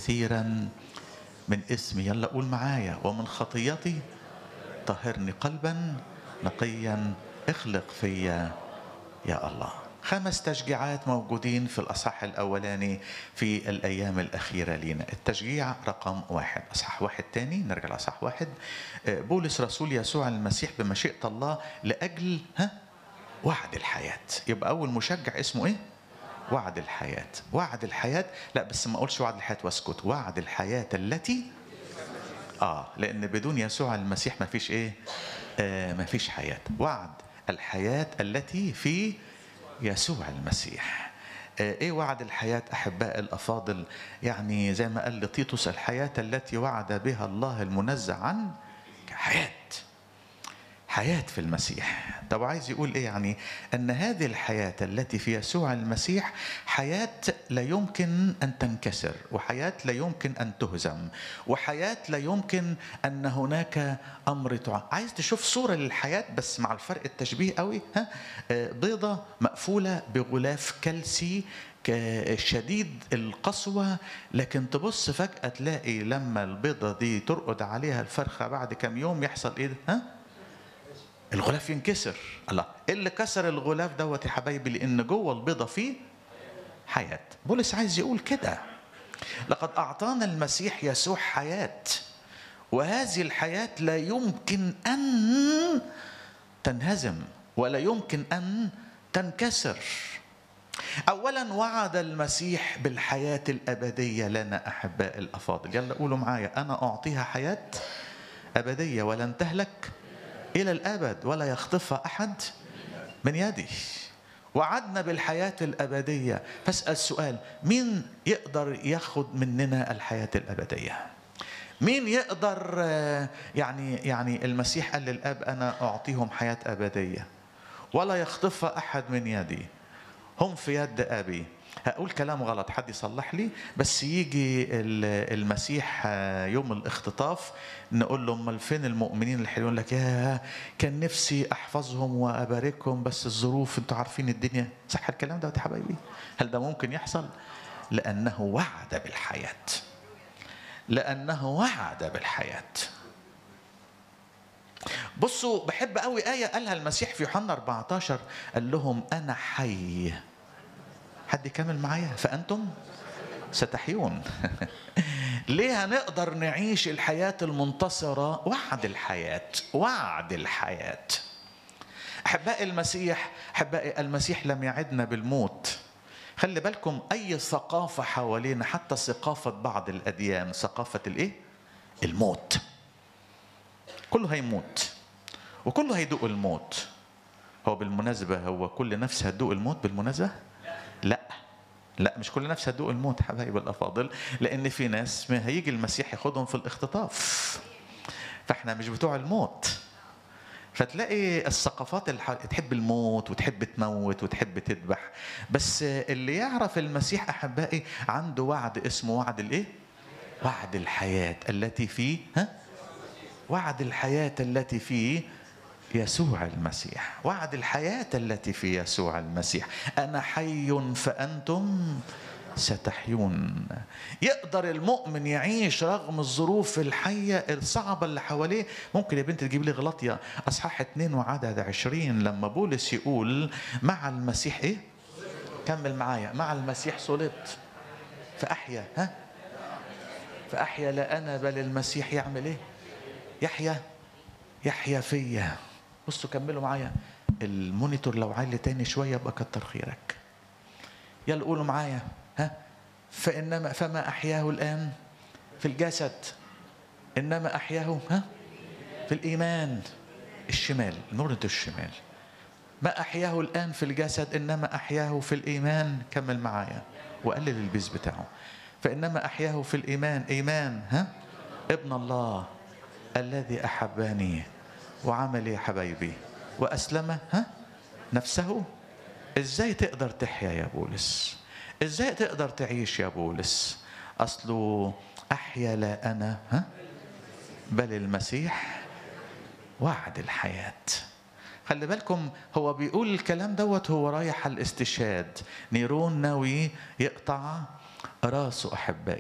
كثيرا من اسمي يلا قول معايا ومن خطيتي طهرني قلبا نقيا اخلق فيا يا الله خمس تشجيعات موجودين في الأصحاح الأولاني في الأيام الأخيرة لينا التشجيع رقم واحد أصحاح واحد تاني نرجع لأصحاح واحد بولس رسول يسوع المسيح بمشيئة الله لأجل ها وعد الحياة يبقى أول مشجع اسمه إيه؟ وعد الحياة وعد الحياة لا بس ما أقولش وعد الحياة واسكت وعد الحياة التي آه لأن بدون يسوع المسيح ما فيش إيه؟ آه ما فيش حياة وعد الحياة التي في يسوع المسيح ايه وعد الحياة احباء الافاضل يعني زي ما قال لطيطس الحياة التي وعد بها الله المنزه عن حياة حياة في المسيح طب عايز يقول ايه يعني ان هذه الحياة التي في يسوع المسيح حياة لا يمكن ان تنكسر وحياة لا يمكن ان تهزم وحياة لا يمكن ان هناك امر تعا عايز تشوف صورة للحياة بس مع الفرق التشبيه قوي ها بيضة مقفولة بغلاف كلسي شديد القسوة لكن تبص فجأة تلاقي لما البيضة دي ترقد عليها الفرخة بعد كم يوم يحصل ايه ها الغلاف ينكسر الله ايه اللي كسر الغلاف دوت يا حبايبي لان جوه البيضه فيه حياه بولس عايز يقول كده لقد اعطانا المسيح يسوع حياه وهذه الحياه لا يمكن ان تنهزم ولا يمكن ان تنكسر اولا وعد المسيح بالحياه الابديه لنا احباء الافاضل يلا قولوا معايا انا اعطيها حياه ابديه ولن تهلك إلى الأبد ولا يخطفها أحد من يدي وعدنا بالحياة الأبدية فاسأل سؤال مين يقدر ياخد مننا الحياة الأبدية مين يقدر يعني يعني المسيح قال للأب أنا أعطيهم حياة أبدية ولا يخطفها أحد من يدي هم في يد أبي هقول كلام غلط حد يصلح لي بس يجي المسيح يوم الاختطاف نقول له امال فين المؤمنين الحلوين لك يا كان نفسي احفظهم واباركهم بس الظروف انتوا عارفين الدنيا صح الكلام ده يا حبايبي هل ده ممكن يحصل لانه وعد بالحياه لانه وعد بالحياه بصوا بحب قوي آية قالها المسيح في يوحنا 14 قال لهم أنا حي حد يكمل معايا فأنتم ستحيون ليه هنقدر نعيش الحياة المنتصرة وعد الحياة وعد الحياة أحباء المسيح أحباء المسيح لم يعدنا بالموت خلي بالكم أي ثقافة حوالينا حتى ثقافة بعض الأديان ثقافة الإيه؟ الموت كله هيموت وكله هيدوق الموت هو بالمناسبة هو كل نفس هتدوق الموت بالمناسبة؟ لا لا مش كل نفس هتدوق الموت حبايب الافاضل لان في ناس ما هيجي المسيح ياخدهم في الاختطاف فاحنا مش بتوع الموت فتلاقي الثقافات الح... تحب الموت وتحب تموت وتحب تذبح بس اللي يعرف المسيح احبائي عنده وعد اسمه وعد الايه وعد الحياه التي فيه ها وعد الحياه التي فيه يسوع المسيح وعد الحياة التي في يسوع المسيح أنا حي فأنتم ستحيون يقدر المؤمن يعيش رغم الظروف الحية الصعبة اللي حواليه ممكن يا بنت تجيب لي غلطية أصحاح اتنين وعدد عشرين لما بولس يقول مع المسيح إيه كمل معايا مع المسيح صلبت فأحيا ها فأحيا لا أنا بل المسيح يعمل إيه يحيا يحيا فيا بصوا كملوا معايا المونيتور لو عالي تاني شويه يبقى كتر خيرك يلا قولوا معايا ها فانما فما احياه الان في الجسد انما احياه ها في الايمان الشمال نورة الشمال ما احياه الان في الجسد انما احياه في الايمان كمل معايا وقلل البيز بتاعه فانما احياه في الايمان ايمان ها ابن الله الذي احبني وعمل يا حبايبي واسلم ها نفسه ازاي تقدر تحيا يا بولس ازاي تقدر تعيش يا بولس اصله احيا لا انا ها بل المسيح وعد الحياه خلي بالكم هو بيقول الكلام دوت هو رايح على الاستشهاد نيرون ناوي يقطع راسه احبائي